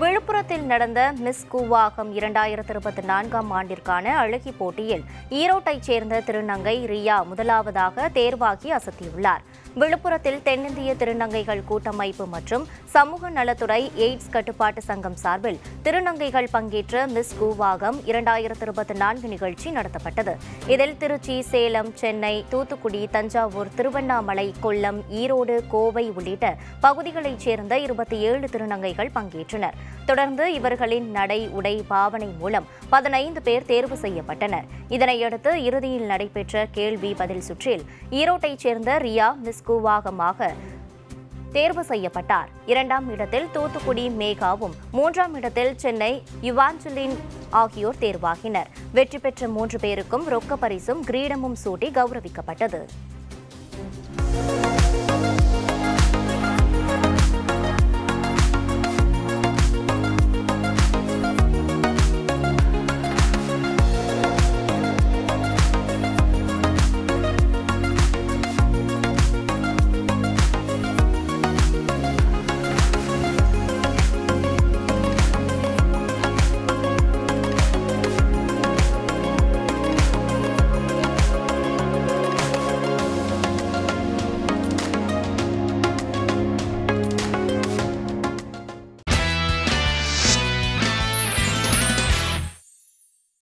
விழுப்புரத்தில் நடந்த மிஸ் கூவாகம் இரண்டாயிரத்து இருபத்தி நான்காம் ஆண்டிற்கான அழகி போட்டியில் ஈரோட்டைச் சேர்ந்த திருநங்கை ரியா முதலாவதாக தேர்வாகி அசத்தியுள்ளார் விழுப்புரத்தில் தென்னிந்திய திருநங்கைகள் கூட்டமைப்பு மற்றும் சமூக நலத்துறை எய்ட்ஸ் கட்டுப்பாட்டு சங்கம் சார்பில் திருநங்கைகள் பங்கேற்ற மிஸ் கூவாகம் இரண்டாயிரத்து இருபத்தி நான்கு நிகழ்ச்சி நடத்தப்பட்டது இதில் திருச்சி சேலம் சென்னை தூத்துக்குடி தஞ்சாவூர் திருவண்ணாமலை கொல்லம் ஈரோடு கோவை உள்ளிட்ட பகுதிகளைச் சேர்ந்த இருபத்தி ஏழு திருநங்கைகள் பங்கேற்றனர் தொடர்ந்து இவர்களின் நடை உடை பாவனை மூலம் பதினைந்து பேர் தேர்வு செய்யப்பட்டனர் இதனையடுத்து இறுதியில் நடைபெற்ற கேள்வி பதில் சுற்றில் ஈரோட்டைச் சேர்ந்த ரியா மிஸ் கூவாகமாக தேர்வு செய்யப்பட்டார் இரண்டாம் இடத்தில் தூத்துக்குடி மேகாவும் மூன்றாம் இடத்தில் சென்னை யுவாஞ்சலின் ஆகியோர் தேர்வாகினர் வெற்றி பெற்ற மூன்று பேருக்கும் ரொக்க பரிசும் கிரீடமும் சூட்டி கௌரவிக்கப்பட்டது